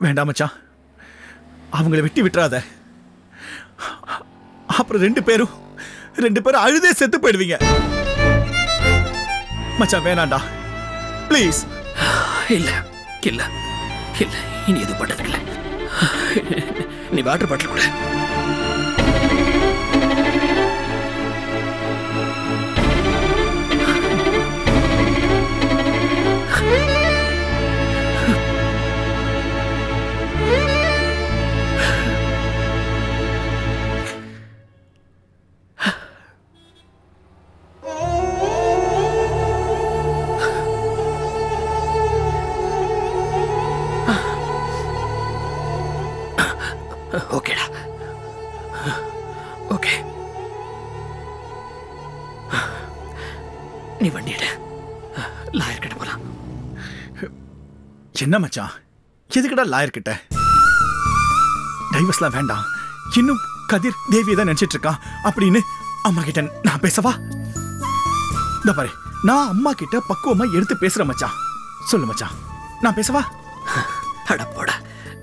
வேண்டாம் மச்சான் அவங்கள வெட்டி விட்டுறாத அப்புறம் ரெண்டு பேரும் ரெண்டு பேரும் அழுதே செத்து போயிடுவீங்க மச்சான் வேணாண்டா ப்ளீஸ் இல்ல இல்ல இல்ல இனி எதுவும் பண்றதுக்கு இல்ல நீ வாட்டர் பாட்டில் கூட ஓகேடா ஓகே நீ வண்டி எடு லாயர் கிட்ட போலாம் என்ன மச்சான் எதுக்குடா லாயர் கிட்ட டைவர்ஸ்லாம் வேண்டாம் இன்னும் கதிர் தேவியை தான் நினைச்சிட்டு இருக்கான் அப்படின்னு அம்மா கிட்ட நான் பேசவா இந்த பாரு நான் அம்மா கிட்ட பக்குவமா எடுத்து பேசுறேன் மச்சான் சொல்லு மச்சான் நான் பேசவா அட போடா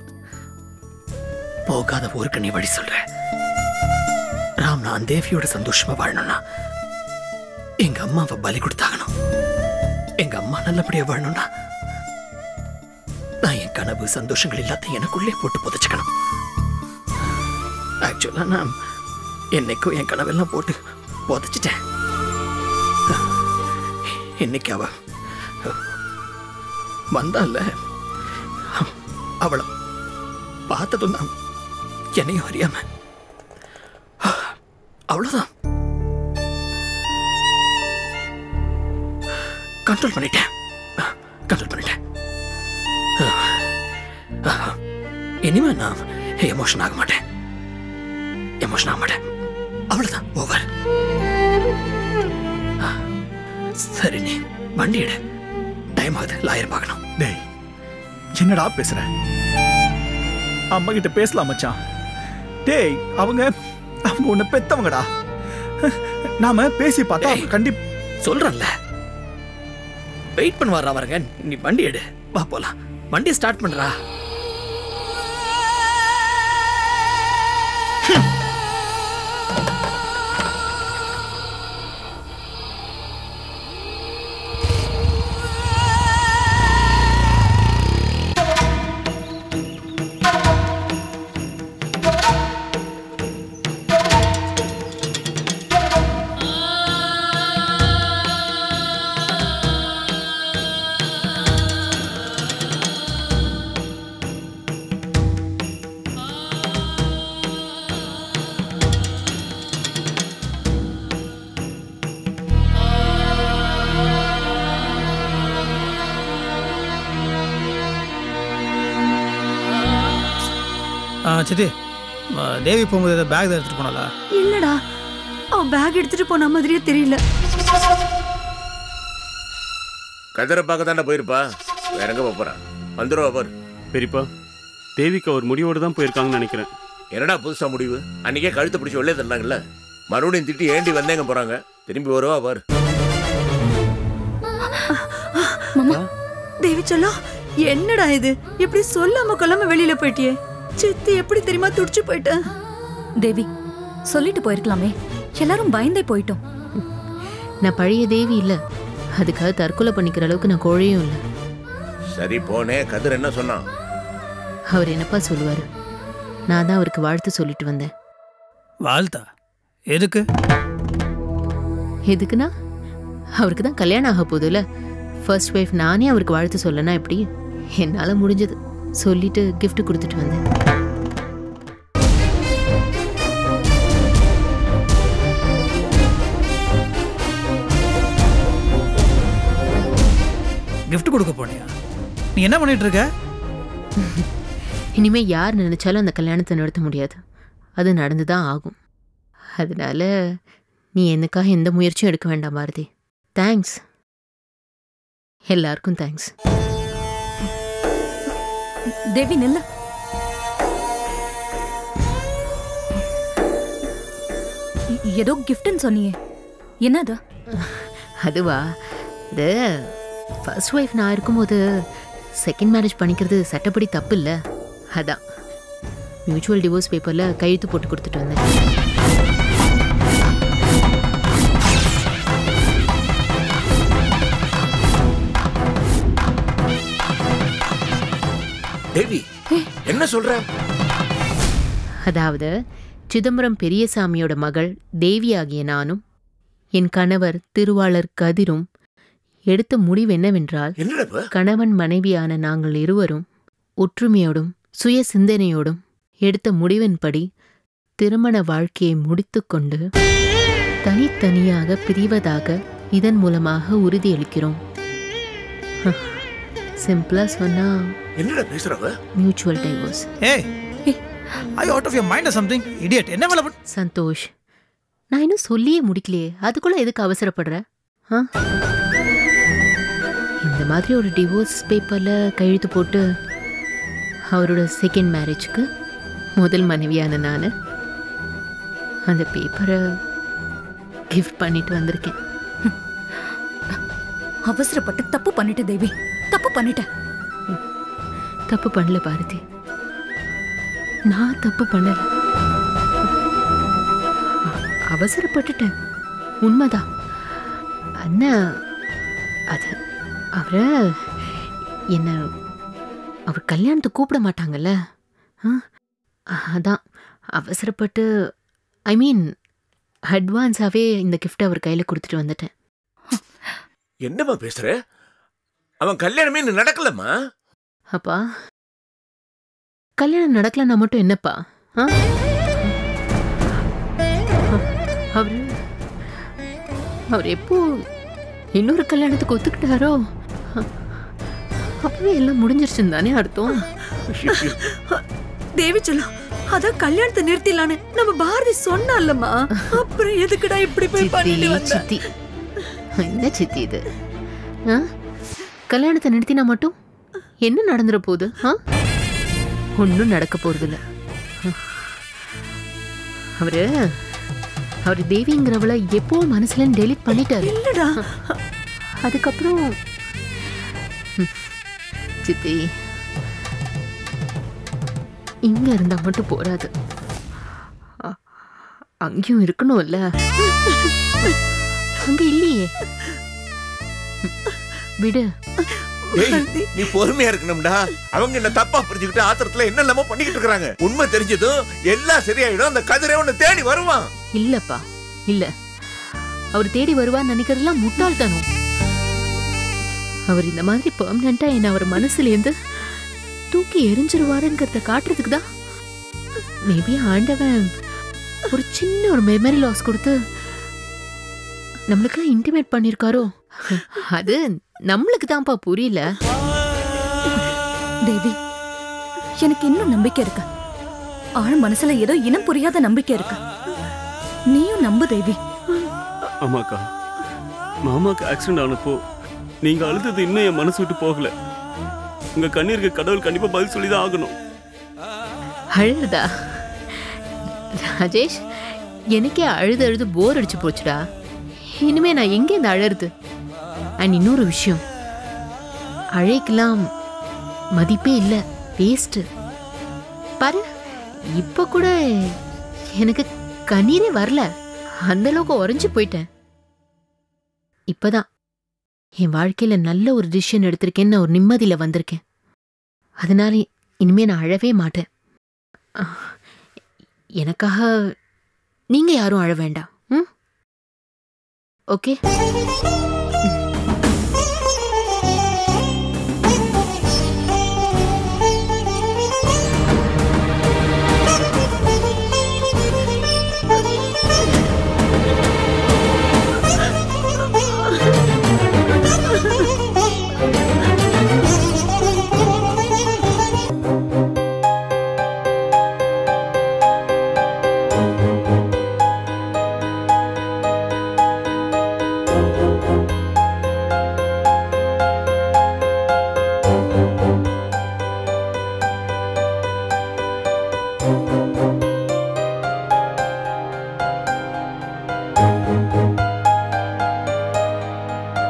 போகாத ஊருக்கு நீ வழி சொல்ற ராம் நான் தேவியோட சந்தோஷமா வாழணும்னா எங்க அம்மாவை பலி கொடுத்தாகணும் எங்க அம்மா நல்லபடியா வாழணும்னா நான் என் கனவு சந்தோஷங்கள் எல்லாத்தையும் எனக்குள்ளே போட்டு புதைச்சுக்கணும் ஆக்சுவலா நான் என்னைக்கும் என் கனவெல்லாம் போட்டு புதைச்சிட்டேன் இன்னைக்கு அவ வந்தால அவளை பார்த்ததும் தான் என்னையும் அறியாம அவ்வளவுதான் கண்ட்ரோல் பண்ணிட்டேன் கண்ட்ரோல் பண்ணிட்டேன் இனிமே நான் எமோஷன் ஆக மாட்டேன் எமோஷன் ஆக மாட்டேன் அவ்வளவுதான் ஓவர் சரி நீ வண்டி எடு டைம் ஆகுது லாயர் பார்க்கணும் டேய் என்னடா பேசுற அம்மா கிட்ட பேசலாம் மச்சான் டேய் அவங்க அவங்க உன்னை பெத்தவங்கடா நாம பேசி பார்த்தா டேய். கண்டிப்பா சொல்றேன்ல வெயிட் பண்ண வர்றா வரங்க நீ வண்டி எடு வா போலாம் வண்டி ஸ்டார்ட் பண்றா ஆ சித்தி ஆ, தேவி போகும்போது ஏதோ பேக் தான் எடுத்துட்டு போனாலா இல்லடா அவ பேக் எடுத்துட்டு போன மாதிரியே தெரியல கதிரை பார்க்க தானே போயிருப்பா வேற எங்க போப் போறா வந்துருவா பாரு பெரியப்பா தேவிக்கு அவர் முடிவோடு தான் போயிருக்காங்கன்னு நினைக்கிறேன் என்னடா புதுசா முடிவு அன்னைக்கே கழுத்தை பிடிச்சி வெளியே தந்தாங்கல்ல மறுபடியும் திட்டி ஏண்டி வந்தேங்க போறாங்க திரும்பி வருவா பாரு தேவி செல்லம் என்னடா இது இப்படி சொல்லாம கொல்லாம வெளியில போயிட்டியே சித்தி எப்படி தெரியுமா துடிச்சு போயிட்டேன் தேவி சொல்லிட்டு போயிருக்கலாமே எல்லாரும் பயந்தே போயிட்டோம் நான் பழைய தேவி இல்ல அதுக்காக தற்கொலை பண்ணிக்கிற அளவுக்கு நான் கோழையும் இல்ல சரி போனேன் கதிர் என்ன சொன்னான் அவர் என்னப்பா சொல்லுவாரு நான் தான் அவருக்கு வாழ்த்து சொல்லிட்டு வந்தேன் வாழ்த்தா எதுக்கு எதுக்குன்னா அவருக்கு தான் கல்யாணம் ஆக போகுதுல்ல ஃபர்ஸ்ட் ஒய்ஃப் நானே அவருக்கு வாழ்த்து சொல்லனா எப்படி என்னால முடிஞ்சது சொல்லிட்டு gift கொடுத்துட்டு வந்தேன் gift கொடுக்க போனியா நீ என்ன பண்ணிட்டு இருக்க இனிமே யார் நினைச்சாலும் அந்த கல்யாணத்தை நடத்த முடியாது அது நடந்து தான் ஆகும் அதனால நீ எனக்காக எந்த முயற்சியும் எடுக்க வேண்டாம் பாரதி தேங்க்ஸ் எல்லாருக்கும் தேங்க்ஸ் தேவி நில்லு எ- ஏதோ கிஃப்ட்னு சொன்னியே என்னது அதுவா இது ஃபர்ஸ்ட் ஒய்ஃப் நான் இருக்கும்போது செகண்ட் மேரேஜ் பண்ணிக்கிறது சட்டப்படி தப்பு இல்லை அதான் மியூச்சுவல் டிவோர்ஸ் பேப்பரில் கையெழுத்து போட்டு கொடுத்துட்டு வந்தேன் தேவி என்ன சொல்ற அதாவது சிதம்பரம் பெரியசாமியோட மகள் தேவி ஆகிய நானும் என் கணவர் திருவாளர் கதிரும் எடுத்த முடிவு என்னவென்றால் என்னடா இப்ப? கணவன் மனைவியான நாங்கள் இருவரும் ஒற்றுமையோடும் சுய சிந்தனையோடும் எடுத்த முடிவின்படி திருமண வாழ்க்கையை முடித்துக்கொண்டு தனித்தனியாக பிரிவதாக இதன் மூலமாக உறுதியளிக்கிறோம் சிம்பிளா சொன்னா என்னடா பேசுறவ மியூச்சுவல் டைவோர்ஸ் ஏய் I out of your mind something idiot என்ன வேலை பண்- சந்தோஷ் நான் இன்னும் சொல்லியே முடிக்கலையே அதுக்குள்ள எதுக்கு அவசரப்படுற ஆ? இந்த மாதிரி ஒரு டிவோர்ஸ் பேப்பர்ல கையெழுத்து போட்டு அவரோட செகண்ட் மேரேஜ்க்கு முதல் மனைவியான நான் அந்த பேப்பரை கிஃப்ட் பண்ணிட்டு வந்திருக்கேன் அவசரப்பட்டு தப்பு பண்ணிட்ட தேவி தப்பு பண்ணிட்ட தப்பு பண்ணல பாரதி நான் தப்பு பண்ணல அ- அவசரப்பட்டுட்டேன் உண்மைதான் அண்ணா அது அவரை என்ன அவர் கல்யாணத்துக்கு கூப்பிட மாட்டாங்கல்ல ஆ? அதான் அவசரப்பட்டு ஐ மீன் அட்வான்ஸாகவே இந்த கிஃப்ட் அவர் கையில் கொடுத்துட்டு வந்துட்டேன் என்னம்மா பேசுற அவன் கல்யாணமே இன்னும் நடக்கலம்மா அப்பா கல்யாணம் நடக்கலன்னா மட்டும் என்னப்பா ஆ? அவரு அவர் எப்போ இன்னொரு கல்யாணத்துக்கு ஒத்துக்கிட்டாரோ அ- அப்பவே எல்லாம் முடிஞ்சிருச்சுன்னு தானே அர்த்தம் தேவி சொல்லும் அதான் கல்யாணத்தை நிறுத்திடலான்னு நம்ம பாரதி சொன்னாலம்மா அப்புறம் எதுக்குடா இப்படி போய் சித்தி பண்ணிட்டு வந்த சித்தி என்ன சித்தி இது ஆ? கல்யாணத்தை நிறுத்தினா மட்டும் என்ன நடந்துட போகுது ஆ ஒன்றும் நடக்க போறதில்ல அவரு அவர் தேவிங்கிறவளை எப்போ மனசுல டெலிட் பண்ணிட்டாரு இல்லடா அதுக்கப்புறம் ம், சித்தி இங்க இருந்தா மட்டும் போறாது அ- அங்கேயும் இருக்கணும்ல அங்க இல்லையே ம், விடு ஏய், நீ பொறுமையா இருக்கணும்டா அவங்க என்ன தப்பா புரிஞ்சுக்கிட்டு ஆத்திரத்துல என்ன இல்லாம பண்ணிக்கிட்டு இருக்காங்க உண்மை தெரிஞ்சதும் எல்லாம் சரியாயிடும் அந்த கதிரே உன்னை தேடி வருவான் இல்லப்பா இல்ல அவர் தேடி வருவான்னு நினைக்கிறதெல்லாம் முட்டாள்தனம் அவர் இந்த மாதிரி பெர்மனண்டா என்ன அவர் மனசுல இருந்து தூக்கி எரிஞ்சிருவாருங்கிறத காட்டுறதுக்கு தான் மேபி ஆண்டவன் ஒரு சின்ன ஒரு மெமரி லாஸ் கொடுத்து நம்மளுக்கெல்லாம் இன்டிமேட் பண்ணிருக்காரோ அது நம்மளுக்கு தான்ப்பா புரியல தேவி எனக்கு இன்னும் நம்பிக்கை இருக்கு ஆழ் மனசுல ஏதோ இனம் புரியாத நம்பிக்கை இருக்கு நீயும் நம்பு தேவி ஆமாக்கா மாமாக்கு ஆக்சிடென்ட் ஆனப்போ நீங்க அழுதது இன்னும் என் மனசு விட்டு போகல உங்க கண்ணீருக்கு கடவுள் கண்டிப்பா பதில் சொல்லி தான் ஆகணும் அழுதா ராஜேஷ் எனக்கே அழுது அழுது போர் அடிச்சு போச்சுடா இனிமே நான் எங்க இந்த அழறது அண்ட் இன்னொரு விஷயம் அழைக்கெல்லாம் மதிப்பே இல்லை வேஸ்ட் பாரு இப்ப கூட எனக்கு கண்ணீரே வரல அந்த அளவுக்கு உறைஞ்சு போயிட்டேன் இப்பதான் என் வாழ்க்கையில நல்ல ஒரு டிசிஷன் எடுத்திருக்கேன்னு நான் ஒரு நிம்மதியில வந்திருக்கேன் அதனால இனிமே நான் அழவே மாட்டேன் அஹ், எனக்காக நீங்க யாரும் அழ வேண்டாம் ம் ஓகே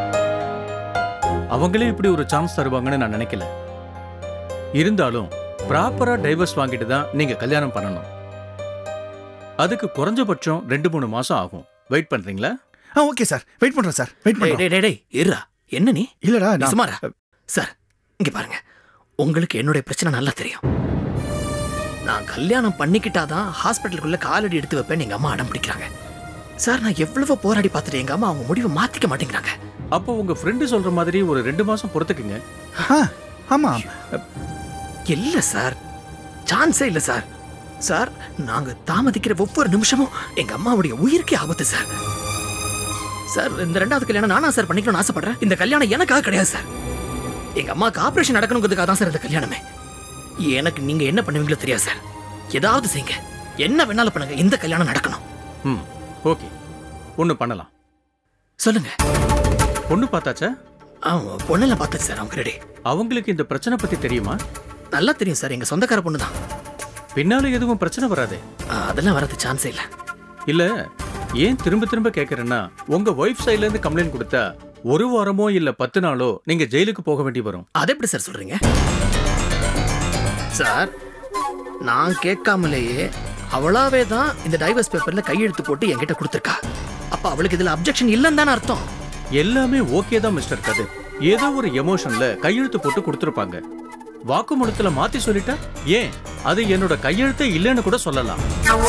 அவங்களே இப்படி ஒரு சான்ஸ் தருவாங்கன்னு நான் நினைக்கல இருந்தாலும் ப்ராப்பரா டைவர்ஸ் வாங்கிட்டு தான் நீங்க கல்யாணம் பண்ணணும் அதுக்கு குறைஞ்சபட்சம் ரெண்டு மூணு மாசம் ஆகும் வெயிட் பண்றீங்களா ஆ ஓகே சார் வெயிட் பண்றேன் சார் வெயிட் டேய் பண்றேன் டேய் டேய் இருடா என்ன நீ இல்லடா நீ நான்- சுமாரா சார் இங்க பாருங்க உங்களுக்கு என்னுடைய பிரச்சனை நல்லா தெரியும் நான் கல்யாணம் பண்ணிக்கிட்டாதான் ஹாஸ்பிட்டலுக்குள்ள காலடி எடுத்து வைப்பேன்னு எங்க அம்மா அடம் பிடிக்கிறாங்க சார் நான் எவ்வளவோ போராடி பார்த்துட்டு எங்க அம்மா அவங்க முடிவை மாத்திக்க மாட்டேங்கிறாங்க அப்போ உங்க ஃப்ரெண்டு சொல்ற மாதிரி ஒரு ரெண்டு மாசம் பொறுத்துக்குங்க ஆ ஆமா இல்ல சார் சான்ஸே இல்ல சார் சார் நாங்க தாமதிக்கிற ஒவ்வொரு நிமிஷமும் எங்க அம்மாவுடைய உயிருக்கே ஆபத்து சார் சார் இந்த ரெண்டாவது கல்யாணம் நானா சார் பண்ணிக்கணும்னு ஆசைப்படுறேன் இந்த கல்யாணம் எனக்காக கிடையாது சார் எங்க அம்மாவுக்கு ஆபரேஷன் நடக்கணுங்கிறதுக்காக தான் சார் இந்த கல்யாணமே எனக்கு நீங்க என்ன பண்ணுவீங்களோ தெரியாது சார் ஏதாவது செய்யுங்க என்ன வேணாலும் பண்ணுங்க இந்த கல்யாணம் நடக்கணும் ம் ஓகே ஒன்று பண்ணலாம் சொல்லுங்க பொண்ணு பார்த்தாச்சா ஆ பொண்ணெல்லாம் பார்த்தது சார் அவங்க ரெடி அவங்களுக்கு இந்த பிரச்சனை பத்தி தெரியுமா நல்லா தெரியும் சார் எங்க சொந்தக்கார பொண்ணு தான் பின்னால எதுவும் பிரச்சனை வராதே அதெல்லாம் வரது சான்ஸே இல்லை இல்ல ஏன் திரும்ப திரும்ப கேக்குறேன்னா உங்க ஒய்ஃப் சைடுல இருந்து கம்ப்ளைண்ட் கொடுத்தா ஒரு வாரமோ இல்ல பத்து நாளோ நீங்க ஜெயிலுக்கு போக வேண்டி வரும் அது எப்படி சார் சொல்றீங்க சார் நான் கேட்காமலேயே அவளாவே தான் இந்த டைவர்ஸ் பேப்பர்ல கையெழுத்து போட்டு என்கிட்ட கொடுத்துருக்கா அப்ப அவளுக்கு இதுல அப்ஜெக்ஷன் இல்லைன்னு தானே அர்த்தம் எல்லாமே ஓகே தான் மிஸ்டர் கதிர் ஏதோ ஒரு எமோஷன்ல கையெழுத்து போட்டு கொடுத்துருப்பாங்க வாக்குமூலத்துல மாத்தி சொல்லிட்டா ஏன் அது என்னோட கையெழுத்தே இல்லைன்னு கூட சொல்லலாம்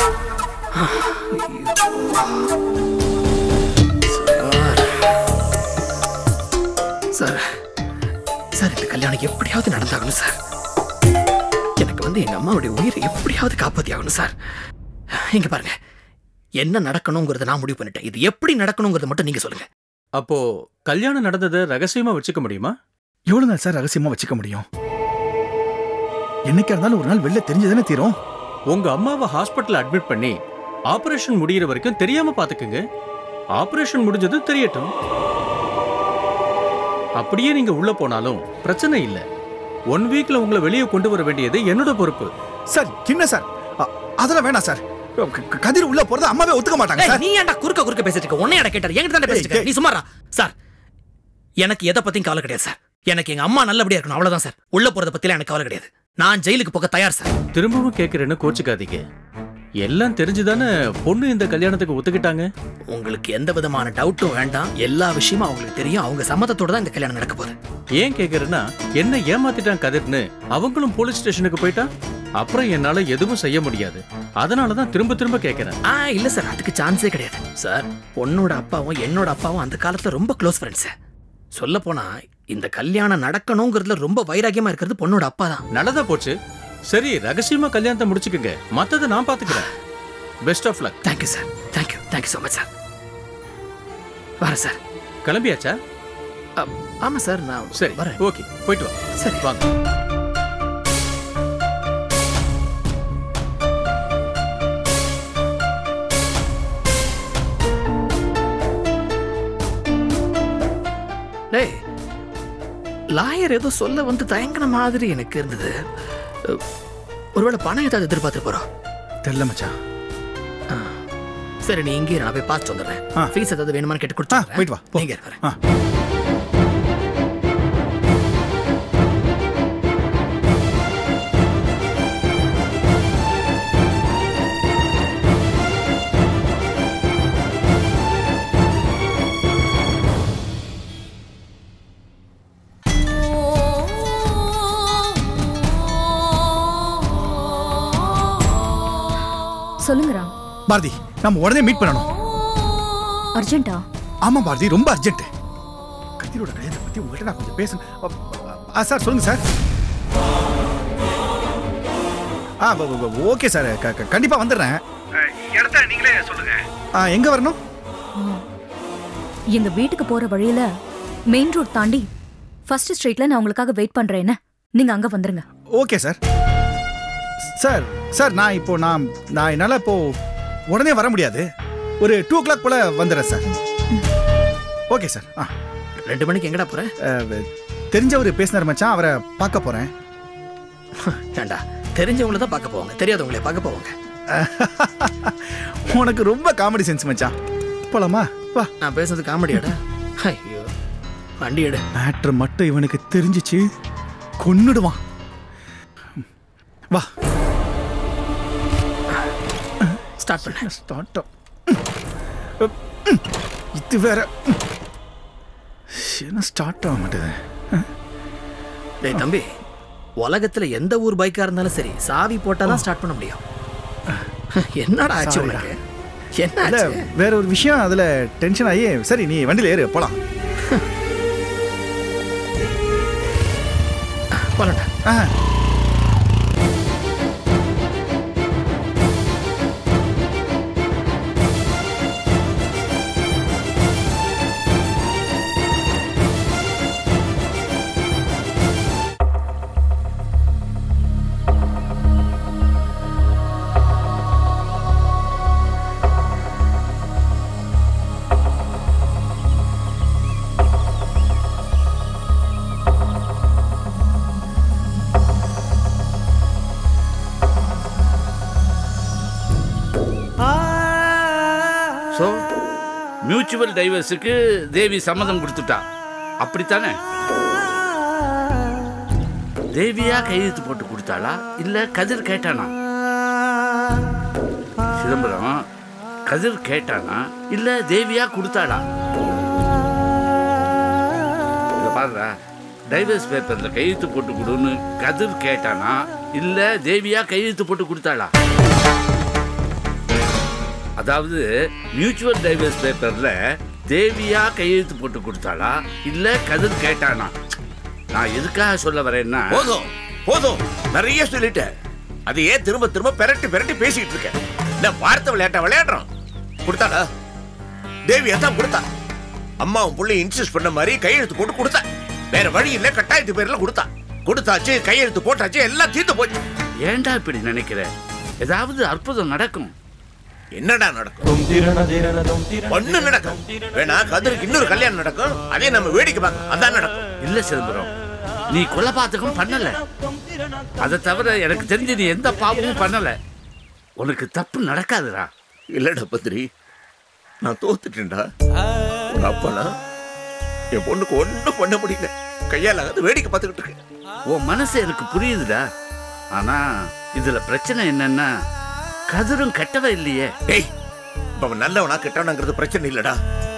சார் சார் இந்த கல்யாணம் எப்படியாவது நடந்தாகணும் சார் எனக்கு வந்து எங்க அம்மாவுடைய உயிரை எப்படியாவது காப்பாத்தி ஆகணும் சார் இங்க பாருங்க என்ன நடக்கணுங்கிறத நான் முடிவு பண்ணிட்டேன் இது எப்படி நடக்கணுங்கிறத மட்டும் நீங்க சொல்லுங்க அப்போ கல்யாணம் நடந்ததை ரகசியமா வச்சுக்க முடியுமா எவ்வளவு நாள் சார் ரகசியமா வச்சுக்க முடியும் என்னைக்கா இருந்தாலும் ஒரு நாள் வெளில தெரிஞ்சதானே தீரும் உங்க அம்மாவை ஹாஸ்பிட்டல் அட்மிட் பண்ணி ஆபரேஷன் முடியிற வரைக்கும் தெரியாம பாத்துக்குங்க ஆபரேஷன் முடிஞ்சது தெரியட்டும் அப்படியே நீங்க உள்ள போனாலும் பிரச்சனை இல்ல ஒன் வீக்ல உங்களை வெளியே கொண்டு வர வேண்டியது என்னோட பொறுப்பு சார் என்ன சார் அ- அதெல்லாம் வேணாம் சார் க- க- கதிர் உள்ள போறத அம்மாவே ஒத்துக்க மாட்டாங்க ஏய், சார் நீ ஏன்டா குறுக்க குறுக்க பேசிட்டு இருக்க உன்னை ஏன்டா கேட்டாரு என்கிட்ட தானே பேசிட்டு இருக்க. நீ சும்மாரா சார் எனக்கு எதை பத்தியும் கவலை கிடையாது சார் எனக்கு எங்க அம்மா நல்லபடியா இருக்கணும் அவ்வளவுதான் சார் உள்ள போறத பத்திலாம் எனக்கு கவலை கிடையாது நான் ஜெயிலுக்கு போக தயார் சார் திரும்பவும் கேட்கிறேன்னு கோச்சுக்காதீங்க எல்லாம் தெரிஞ்சுதானே பொண்ணு இந்த கல்யாணத்துக்கு ஒத்துக்கிட்டாங்க உங்களுக்கு எந்த விதமான டவுட்டும் வேண்டாம் எல்லா விஷயமும் அவங்களுக்கு தெரியும் அவங்க சம்மதத்தோட தான் இந்த கல்யாணம் நடக்க போகுது ஏன் கேக்குறேன்னா என்ன ஏமாத்திட்டான் கதிர்னு அவங்களும் போலீஸ் ஸ்டேஷனுக்கு போயிட்டா அப்புறம் என்னால எதுவும் செய்ய முடியாது அதனால தான் திரும்ப திரும்ப கேட்கிறேன் ஆ இல்ல சார் அதுக்கு சான்ஸே கிடையாது சார் பொண்ணோட அப்பாவும் என்னோட அப்பாவும் அந்த காலத்துல ரொம்ப க்ளோஸ் ஃப்ரெண்ட்ஸ் சொல்ல போனா இந்த கல்யாணம் நடக்கணுங்கிறதுல ரொம்ப வைராகியமா இருக்கிறது பொண்ணோட அப்பா தான் நல்லதா போச்சு சரி ரகசியமா கல்யாணத்தை முடிச்சுக்குங்க மத்ததை நான் பாத்துக்கிறேன் best of luck thank you sir thank you thank you so much sir வரேன் சார் கிளம்பியாச்சா அ, ஆமா சார் நான் சரி வரேன் ஓகே போயிட்டு வா சரி வாங்க டேய் லாயர் ஏதோ சொல்ல வந்து தயங்கின மாதிரி எனக்கு இருந்தது அ, ஒருவேளை பணம் ஏதாவது எதிர்பார்த்து போறோம் தெரியல மச்சான் சரி நீ இங்கே இரு, நான் போய் பார்த்து வந்துடுறேன் ஆ. ஃபீஸ் ஏதாவது வேணுமான்னு கேட்டு ஆ கொடுத்து போயிட்டு வா போ. நீங்க இரு, வரேன் ஆ சொல்லுங்க ராம் பாரதி நம்ம உடனே மீட் பண்ணணும் அர்ஜென்ட்டா ஆமா பாரதி ரொம்ப அர்ஜென்ட் கதிரோட கல்யாணத்தை பத்தி உங்ககிட்ட நான் கொஞ்சம் பேசணும் அ, ஆ சார் சொல்லுங்க சார் ஆ வ- வ- வ- ஓகே சார் க- க- கண்டிப்பா வந்துடுறேன் இடத்த நீங்களே சொல்லுங்க ஆ எங்க வரணும் எங்க வீட்டுக்கு போற வழியில மெயின் ரோட் தாண்டி ஃபர்ஸ்ட் ஸ்ட்ரீட்ல நான் உங்களுக்காக வெயிட் பண்றேன் என்ன நீங்க அங்க வந்துருங்க ஓகே சார் சார் சார் நான் இப்போ நான் நான் என்னால் இப்போ உடனே வர முடியாது ஒரு டூ ஓ கிளாக் போல வந்துடுறேன் சார் ஓகே சார் ஆ ரெண்டு மணிக்கு எங்கடா போற அஹ், தெரிஞ்சவர் பேசினார் மச்சான் அவரை பார்க்க போறேன் ஏண்டா தெரிஞ்சவங்கள தான் பார்க்க போவாங்க தெரியாதவங்களே பார்க்க போவாங்க உனக்கு ரொம்ப காமெடி சென்ஸ் மச்சான் போலாமா வா நான் பேசுறது காமெடியாடா ஐயோ வண்டி எடு மேட்ரு மட்டும் இவனுக்கு தெரிஞ்சிச்சு கொன்னுடுவான் வா ஸ்டார்ட் பண்ண ஸ்டார்ட் இது வேற என்ன ஸ்டார்ட் ஆக மாட்டேது டேய் தம்பி உலகத்துல எந்த ஊர் பைக்கா இருந்தாலும் சரி சாவி போட்டாதான் ஸ்டார்ட் பண்ண முடியும் என்னடா ஆச்சு Sorry டா. உனக்கு என்ன இல்ல ஆச்சு வேற ஒரு விஷயம் அதுல டென்ஷன் ஆகி சரி நீ வண்டியில ஏறு போலாம் போலடா ஆ ஸோ மியூச்சுவல் டைவர்ஸுக்கு தேவி சம்மதம் கொடுத்துட்டா அப்படித்தானே தேவியா கையெழுத்து போட்டு கொடுத்தாளா இல்ல கதிர் கேட்டானா சிதம்பரம் கதிர் கேட்டானா இல்ல தேவியா கொடுத்தாளா இத பாருடா டைவர்ஸ் பேப்பர்ல கையெழுத்து போட்டு கொடுன்னு கதிர் கேட்டானா இல்ல தேவியா கையெழுத்து போட்டு கொடுத்தாளா அதாவது மியூச்சுவல் டைவர்ஸ் பேப்பர்ல தேவியா கையெழுத்து போட்டு கொடுத்தாளா இல்ல கதிர் கேட்டானா நான் எதுக்காக சொல்ல வரேன்னா போதும் போதும் நிறைய சொல்லிட்டேன் அது ஏன் திரும்ப திரும்ப பெரட்டி பெரட்டி பேசிட்டு இருக்க இல்ல வார்த்தை விளையாட்டா விளையாடுறோம் கொடுத்தாடா தேவியா தான் கொடுத்தா அம்மாவும் புள்ளி இன்சிஸ்ட் பண்ண மாதிரி கையெழுத்து போட்டு கொடுத்தா வேற வழி இல்ல கட்டாயத்து பேர்ல கொடுத்தா கொடுத்தாச்சு கையெழுத்து போட்டாச்சு எல்லாம் தீர்த்து போச்சு ஏன்டா இப்படி நினைக்கிற ஏதாவது அற்புதம் நடக்கும் என்னடா நடக்கும் ஒண்ணு நடக்கும் வேணா கதிருக்கு இன்னொரு கல்யாணம் நடக்கும் அதே நம்ம வேடிக்கை பார்க்கலாம் அதான் நடக்கும் இல்ல சிதம்பரம் நீ கொலைபாத்தகம் பண்ணல அதை தவிர எனக்கு தெரிஞ்சு நீ எந்த பாவமும் பண்ணல உனக்கு தப்பு நடக்காதுடா இல்லடா பத்ரி நான் தோத்துட்டேன்டா உங்க அப்பனா என் பொண்ணுக்கு ஒண்ணும் பண்ண முடியல கையால அது வேடிக்கை பார்த்துக்கிட்டு இருக்கேன் உன் மனசு எனக்கு புரியுதுடா ஆனா இதுல பிரச்சனை என்னன்னா கதிரும் கெட்டவ இல்லையே டேய் இப்ப அவன் நல்லவனா கெட்டவனாங்கிறது பிரச்சனை இல்லடா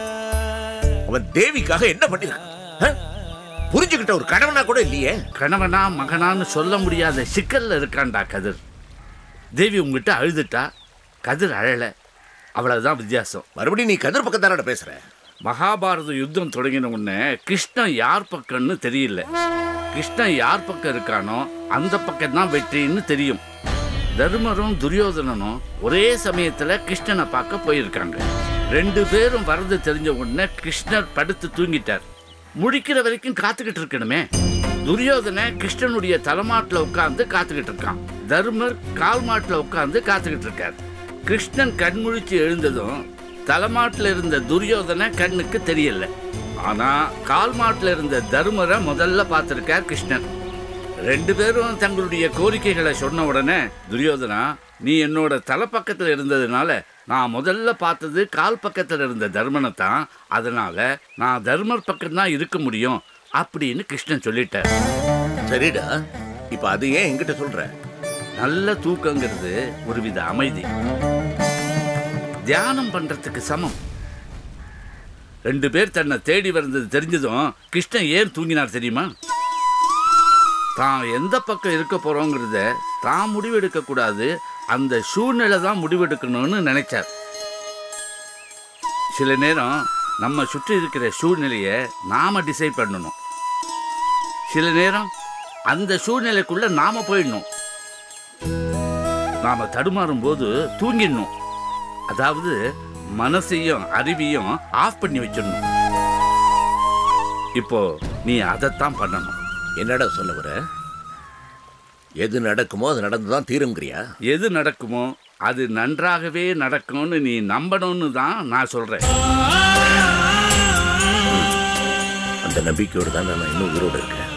அவன் தேவிக்காக என்ன பண்ணிருக்கான் ஆ? புரிஞ்சுக்கிட்ட ஒரு கணவனா கூட இல்லையே கணவனா மகனான்னு சொல்ல முடியாத சிக்கல்ல இருக்கான்டா கதிர் தேவி உங்ககிட்ட அழுதுட்டா கதிர் அழல அவ்வளவுதான் வித்தியாசம் மறுபடியும் நீ கதிர் பக்கம் தானடா பேசுற மகாபாரத யுத்தம் தொடங்கின உடனே கிருஷ்ணன் யார் பக்கம்னு தெரியல கிருஷ்ணன் யார் பக்கம் இருக்கானோ அந்த பக்கம் தான் வெற்றின்னு தெரியும் தர்மரும் துரியோதனனும் ஒரே சமயத்துல கிருஷ்ணனை பார்க்க போயிருக்காங்க ரெண்டு பேரும் வரது தெரிஞ்ச உடனே கிருஷ்ணர் படுத்து தூங்கிட்டார் முழிக்கிற வரைக்கும் காத்துக்கிட்டு இருக்கணுமே துரியோதன கிருஷ்ணனுடைய தலைமாட்டில் உட்கார்ந்து காத்துக்கிட்டு இருக்கான் தர்மர் கால் மாட்டில் உட்கார்ந்து காத்துக்கிட்டு இருக்கார் கிருஷ்ணன் கண்முழிச்சு எழுந்ததும் தலைமாட்டில் இருந்த துரியோதன கண்ணுக்கு தெரியல ஆனா கால் மாட்டில் இருந்த தர்மரை முதல்ல பார்த்திருக்கார் கிருஷ்ணன் ரெண்டு பேரும் தங்களுடைய கோரிக்கைகளை சொன்ன உடனே துரியோதனா நீ என்னோட தலைப்பக்கத்தில் இருந்ததுனால நான் முதல்ல பார்த்தது கால் பக்கத்தில் இருந்த தர்மனை தான் அதனால நான் தர்மர் பக்கம் தான் இருக்க முடியும் அப்படின்னு கிருஷ்ணன் சொல்லிட்டார் சரிடா இப்ப அது ஏன் என்கிட்ட சொல்ற நல்ல தூக்கங்கிறது ஒருவித அமைதி தியானம் பண்றதுக்கு சமம் ரெண்டு பேர் தன்னை தேடி வந்தது தெரிஞ்சதும் கிருஷ்ணன் ஏன் தூங்கினார் தெரியுமா தான் எந்த பக்கம் இருக்க போறோங்கிறத தான் முடிவெடுக்க கூடாது அந்த சூழ்நிலை தான் முடிவெடுக்கணும்னு நினைச்சார் சில நேரம் நம்ம சுற்றி இருக்கிற சூழ்நிலையை நாம டிசைட் பண்ணணும் சில நேரம் அந்த சூழ்நிலைக்குள்ள நாம போயிடணும் நாம தடுமாறும் போது தூங்கிடணும் அதாவது மனசையும் அறிவையும் ஆஃப் பண்ணி வச்சிடணும் இப்போ நீ அதைத்தான் பண்ணணும் என்னடா சொல்ல வர எது நடக்குமோ அது நடந்துதான் தீருங்கிறியா எது நடக்குமோ அது நன்றாகவே நடக்கும்னு நீ நம்பணும்னு தான் நான் சொல்றேன் அந்த நம்பிக்கையோடு தான் நான் இன்னும் உயிரோடு இருக்கேன்